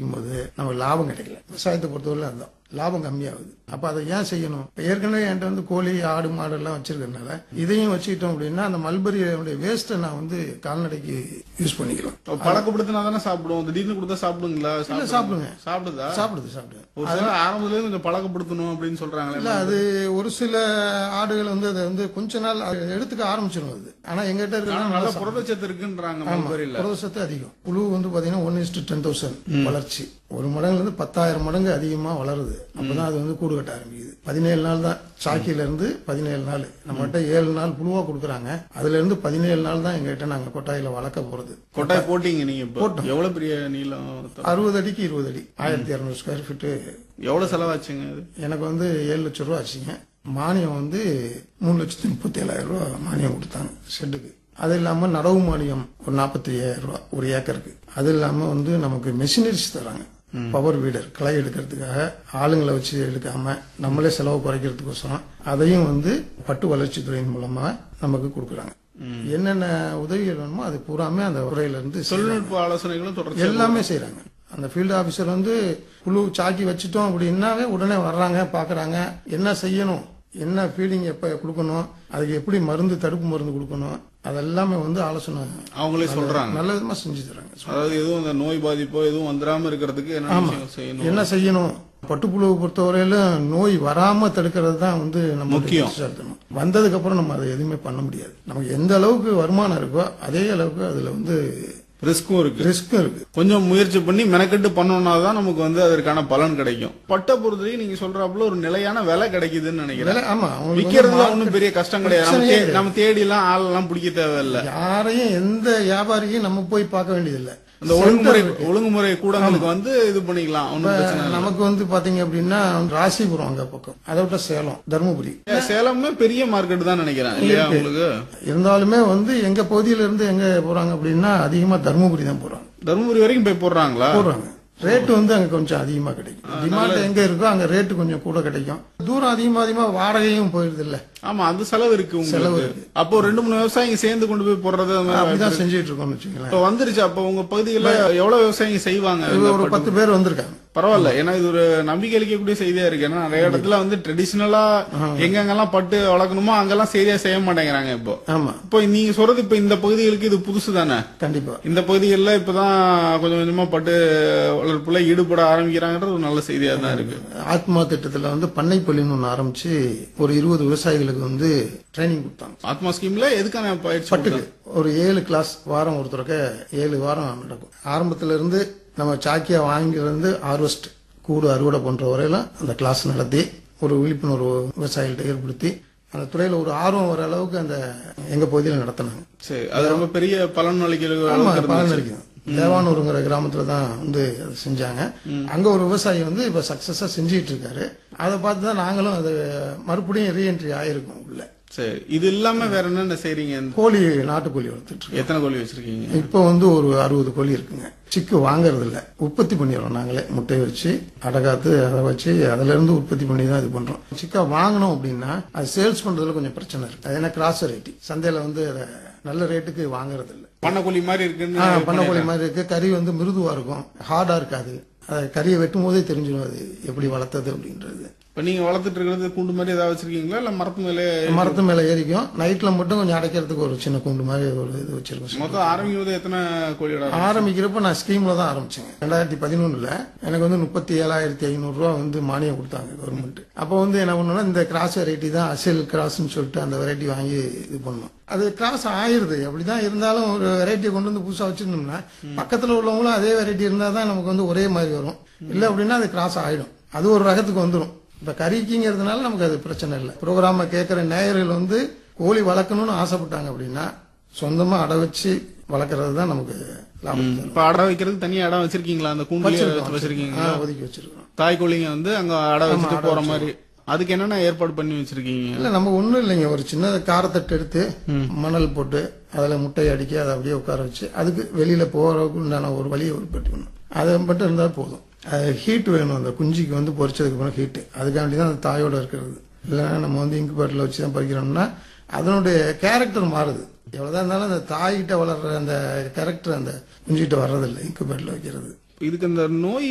விற்கும்போது நமக்கு லாபம் கிடைக்கல விவசாயத்தை பொறுத்தவரை அதுதான் லாபம் கம்மியாகுது அப்ப அதை ஏன் செய்யணும் இப்ப ஏற்கனவே என்கிட்ட வந்து கோழி ஆடு மாடு எல்லாம் வச்சிருக்கறதுனால இதையும் வச்சுக்கிட்டோம் அப்படின்னா அந்த மல்பரியோட வேஸ்ட்டை நான் வந்து கால்நடைக்கு யூஸ் பண்ணிக்கலாம் பழக்கப்படுத்தினா தானே சாப்பிடுவோம் திடீர்னு கொடுத்தா சாப்பிடுங்களா இல்ல சாப்பிடுங்க சாப்பிடுதா சாப்பிடுது சாப்பிடுது ஒரு சில ஆரம்பத்துல இருந்து கொஞ்சம் பழக்கப்படுத்தணும் அப்படின்னு சொல்றாங்களே இல்ல அது ஒரு சில ஆடுகள் வந்து அதை வந்து கொஞ்ச நாள் அது எடுத்துக்க ஆரம்பிச்சிடும் அது ஆனா எங்கிட்ட ஆனா இருக்கிற நல்ல புரதச்சத்து இருக்குன்றாங்க மல்பரியில புரதசத்து அதிகம் புழு வந்து பாத்தீங்கன்னா ஒன் இஸ்டு டென் தௌசண்ட் வளர்ச்சி ஒரு மடங்குல இருந்து பத்தாயிரம் மடங்கு அதிகமா வளருது அப்பதான் அது வந்து கூடு கட்ட ஆரம்பிக்குது பதினேழு நாள் தான் சாக்கியில இருந்து பதினேழு நாள் நம்மகிட்ட ஏழு நாள் புழுவா கொடுக்குறாங்க அதுல இருந்து பதினேழு நாள் தான் எங்ககிட்ட நாங்க கொட்டாயில வளர்க்க போறது கொட்டாய் போட்டீங்க நீங்க இப்போ எவ்வளவு பெரிய நீளம் அறுபது அடிக்கு இருபது அடி ஆயிரத்தி இரநூறு ஸ்கொயர் ஃபீட்டு எவ்வளவு செலவாச்சுங்க அது எனக்கு வந்து ஏழு லட்சம் ரூபா ஆச்சுங்க மானியம் வந்து மூணு லட்சத்தி முப்பத்தி ஏழாயிரம் ரூபா மானியம் கொடுத்தாங்க ஷெட்டுக்கு அது இல்லாம நடவு மானியம் ஒரு நாற்பத்தி ஐயாயிரம் ரூபா ஒரு ஏக்கருக்கு அது இல்லாம வந்து நமக்கு மெஷினரிஸ் தராங்க பவர் வீடர் களை எடுக்கிறதுக்காக ஆளுங்களை வச்சு எடுக்காம நம்மளே செலவு குறைக்கிறதுக்கோசரம் அதையும் வந்து பட்டு வளர்ச்சித்துறையின் மூலமா நமக்கு கொடுக்குறாங்க என்னென்ன உதவிகள் வேணுமோ அது பூராமே அந்த துறையில இருந்து செய்றாங்க. தொழில்நுட்ப ஆலோசனைகளும் தொடர்ச்சி எல்லாமே செய்றாங்க அந்த ஃபீல்டு ஆபீசர் வந்து குழு சாக்கி வச்சுட்டோம் அப்படின்னாவே உடனே வர்றாங்க பாக்குறாங்க என்ன செய்யணும் என்ன ஃபீடிங் எப்ப கொடுக்கணும் அதுக்கு எப்படி மருந்து தடுப்பு மருந்து கொடுக்கணும் அதெல்லாமே வந்து ஆலோசனை அவங்களே சொல்றாங்க நல்ல விதமா செஞ்சு தராங்க அதாவது எதுவும் அந்த நோய் பாதிப்போ எதுவும் வந்துடாம இருக்கிறதுக்கு என்ன விஷயம் செய்யணும் என்ன செய்யணும் பட்டுப்புழுவை பொறுத்தவரையிலும் நோய் வராம தடுக்கிறது தான் வந்து நம்ம முக்கியம். செலுத்தணும் வந்ததுக்கு அப்புறம் நம்ம அதை எதுவுமே பண்ண முடியாது நமக்கு எந்த அளவுக்கு வருமானம் இருக்கோ அதே அளவுக்கு அதுல வந்து ரிஸ்க்கும் இருக்கு ரிஸ்க்கும் இருக்கு கொஞ்சம் முயற்சி பண்ணி மெனக்கெட்டு பண்ணோம்னா தான் நமக்கு வந்து அதற்கான பலன் கிடைக்கும் பட்ட பொறுத்தவரைக்கும் நீங்க சொல்றாப்புல ஒரு நிலையான விலை கிடைக்குதுன்னு நினைக்கிறேன் விலை ஆமா அவங்களுக்கு வந்து விக்கிறதுல ஒன்றும் பெரிய கஷ்டம் கிடையாது நம்ம பிரச்சனையே தே- நம்ம தேடி எல்லாம் ஆள் எல்லாம் பிடிக்க தேவையில்ல யாரையும் எந்த வியாபாரியும் நம்ம போய் பார்க்க வேண்டியதில்லை இந்த ஒழுங்குமுறை ஒழுங்குமுறை கூடங்களுக்கு வந்து இது பண்ணிக்கலாம் ஒன்றும் பிரச்சனை இல்ல. நமக்கு வந்து பாத்தீங்க அப்படின்னா ராசிபுரம் அங்க பக்கம் அதை விட்ட சேலம் தருமபுரி சேலமே பெரிய மார்க்கெட் தான் நினைக்கிறேன் இல்லையா உங்களுக்கு இருந்தாலுமே வந்து எங்க பகுதியில இருந்து எங்க போறாங்க அப்படின்னா அதிகமா தருமபுரி தான் போறாங்க தருமபுரி வரைக்கும் போய் போடுறாங்களா போடுறாங்க ரேட்டு வந்து அங்க கொஞ்சம் அதிகமா கிடைக்கும் டிமாண்ட் எங்க இருக்கோ அங்க ரேட்டு கொஞ்சம் கூட கிடைக்கும் தூரம் அதிகமா அதிகமா வாடகையும் போயிருது இல்ல ஆமா அது செலவு இருக்கு உங்களுக்கு அப்போ ரெண்டு மூணு விவசாயிங்க சேர்ந்து கொண்டு போய் போடுறது அந்த மாதிரி அப்படிதான் செஞ்சுட்டு இருக்கோம்னு வச்சுங்களேன் இப்ப வந்துருச்சு அப்ப உங்க பகுதிகளில் எவ்வளவு விவசாயிங்க செய்வாங்க இது ஒரு பத்து பேர் வந்திருக்காங்க பரவாயில்ல ஏன்னா இது ஒரு நம்பிக்கை அளிக்கக்கூடிய செய்தியா இருக்கு ஏன்னா நிறைய இடத்துல வந்து ட்ரெடிஷனலா எங்கெங்கெல்லாம் பட்டு வளர்க்கணுமோ அங்கெல்லாம் சரியா செய்ய மாட்டேங்கிறாங்க இப்போ ஆமா இப்போ நீங்க சொல்றது இப்ப இந்த பகுதிகளுக்கு இது புதுசு தானே கண்டிப்பா இந்த பகுதிகளில் இப்பதான் கொஞ்சம் கொஞ்சமா பட்டு வளர்ப்புல ஈடுபட ஆரம்பிக்கிறாங்கன்றது ஒரு நல்ல செய்தியா தான் இருக்கு ஆத்மா திட்டத்துல வந்து பண்ணைப்பள்ளின்னு ஒண்ணு ஆரம்பிச்சு ஒரு இருபது விவசாயிகளுக்கு வந்து ட்ரைனிங் கொடுத்தாங்க ஆத்மா ஸ்கீம்ல எதுக்கான பயிற்சி பட்டுக்கு ஒரு ஏழு கிளாஸ் வாரம் ஒருத்தருக்கு ஏழு வாரம் நடக்கும் ஆரம்பத்துல இருந்து நம்ம சாக்கியா வாங்கியிருந்து ஹார்வெஸ்ட் கூடு அறுவடை பண்ற வரையிலும் அந்த கிளாஸ் நடத்தி ஒரு விழிப்புணர்வு விவசாயிகள்ட்ட ஏற்படுத்தி அந்த துறையில ஒரு ஆர்வம் வர அளவுக்கு அந்த எங்க பகுதியில் நடத்தினாங்க சரி அது ரொம்ப பெரிய பலன் அளிக்கிற ஆமா, அளவுக்கு இருந்துச்சு. பலன் அளிக்கும் தேவானூருங்கிற கிராமத்துல தான் வந்து அதை செஞ்சாங்க அங்க ஒரு விவசாயி வந்து இப்ப சக்சஸா செஞ்சுட்டு இருக்காரு அதை பார்த்து தான் நாங்களும் அது மறுபடியும் ரீஎன்ட்ரி ஆயிருக்கோம் உள்ள சரி இது இல்லாம வேற என்னென்ன செய்றீங்க கோழி நாட்டுக்கோழி வளர்த்துட்டு இருக்கோம். எத்தனை கோழி வச்சிருக்கீங்க இப்போ வந்து ஒரு அறுபது கோழி இருக்குங்க சிக்கு வாங்குறது இல்ல உற்பத்தி பண்ணிடுறோம் நாங்களே முட்டையை வச்சு அடகாத்து அதை வச்சு அதுல இருந்து உற்பத்தி பண்ணி தான் இது பண்றோம் சிக்கா வாங்கணும் அப்படின்னா அது சேல்ஸ் பண்றதுல கொஞ்சம் பிரச்சனை இருக்கு அது என்ன கிராஸ் ரேட்டி சந்தையில வந்து அதை நல்ல ரேட்டுக்கு வாங்குறது இல்ல பண்ணைக்கோழி மாதிரி இருக்குன்னு ஆ, பண்ணைக்கோழி மாதிரி இருக்கு கறி வந்து மிருதுவா இருக்கும் ஹார்டா இருக்காது அதை கறியை வெட்டும் போதே தெரிஞ்சிடும் அது எப்படி வளர்த்தது அப்படின்றது இப்ப நீங்க வளர்த்துட்டு இருக்கிறது கூண்டு மாதிரி ஏதாவது வச்சிருக்கீங்களா இல்ல மரத்து மேலே மரத்து மேல ஏறிக்கும் நைட்ல மட்டும் கொஞ்சம் அடைக்கிறதுக்கு ஒரு சின்ன கூண்டு மாதிரி ஒரு இது வச்சிருக்கோம் மொத்தம் ஆரம்பிக்கும் போது எத்தனை கோழியோட ஆரம்பிக்கிறப்ப நான் ஸ்கீம்ல தான் ஆரம்பிச்சேங்க ரெண்டாயிரத்தி பதினொன்னுல எனக்கு வந்து முப்பத்தி ஏழாயிரத்தி ஐநூறு ரூபா வந்து மானியம் கொடுத்தாங்க கவர்மெண்ட் அப்போ வந்து என்ன பண்ணணும்னா இந்த கிராஸ் வெரைட்டி தான் அசல் கிராஸ்னு சொல்லிட்டு அந்த வெரைட்டி வாங்கி இது பண்ணணும் அது கிராஸ் ஆயிருது அப்படிதான் இருந்தாலும் ஒரு வெரைட்டியை கொண்டு வந்து புதுசா வச்சிருந்தோம்னா பக்கத்துல உள்ளவங்களும் அதே வெரைட்டி இருந்தா தான் நமக்கு வந்து ஒரே மாதிரி வரும் இல்ல அப்படின்னா அது கிராஸ் ஆயிடும் அது ஒரு ரகத்துக்கு வந்துடும் இப்ப கறிக்குங்கிறதுனால நமக்கு அது பிரச்சனை இல்லை ப்ரோக்ராம கேட்கிற நேயர்கள் வந்து கோழி வளர்க்கணும்னு ஆசைப்பட்டாங்க அப்படின்னா சொந்தமா அடை வச்சு வளர்க்கறது தான் நமக்கு லாபம் தரும். இப்ப அடை வைக்கிறதுக்கு தனியா இடம் வச்சிருக்கீங்களா அந்த கூண்டுலயே வச்சிருக்கீங்க ஆ, ஒதுக்கி வச்சிருக்கோம் தாய் கோழிங்க வந்து அங்க அடை வச்சுட்டு போற மாதிரி அதுக்கு என்னென்ன ஏற்பாடு பண்ணி வச்சிருக்கீங்க இல்ல நம்ம ஒண்ணும் இல்லைங்க ஒரு சின்ன காரத்தட்டு எடுத்து மணல் போட்டு அதுல முட்டையை அடிக்க அதை அப்படியே உட்கார வச்சு அதுக்கு வெளியில போறதுக்கு உண்டான ஒரு வழியை உற்பத்தி பண்ணணும் அது மட்டும் இருந்தா போதும் ஹீட் வேணும் அந்த குஞ்சிக்கு வந்து பொரிச்சதுக்கு அப்புறம் ஹீட் அதுக்காண்டி தான் அந்த தாயோட இருக்கிறது இல்லைன்னா நம்ம வந்து இன்குபேட்டர்ல வச்சு தான் பறிக்கிறோம்னா அதனுடைய கேரக்டர் மாறுது எவ்வளவுதான் இருந்தாலும் அந்த தாய்கிட்ட வளர்ற அந்த கேரக்டர் அந்த குஞ்சிகிட்ட வர்றதில்லை இன்குபேட்டர்ல வைக்கிறது இதுக்கு இந்த நோய்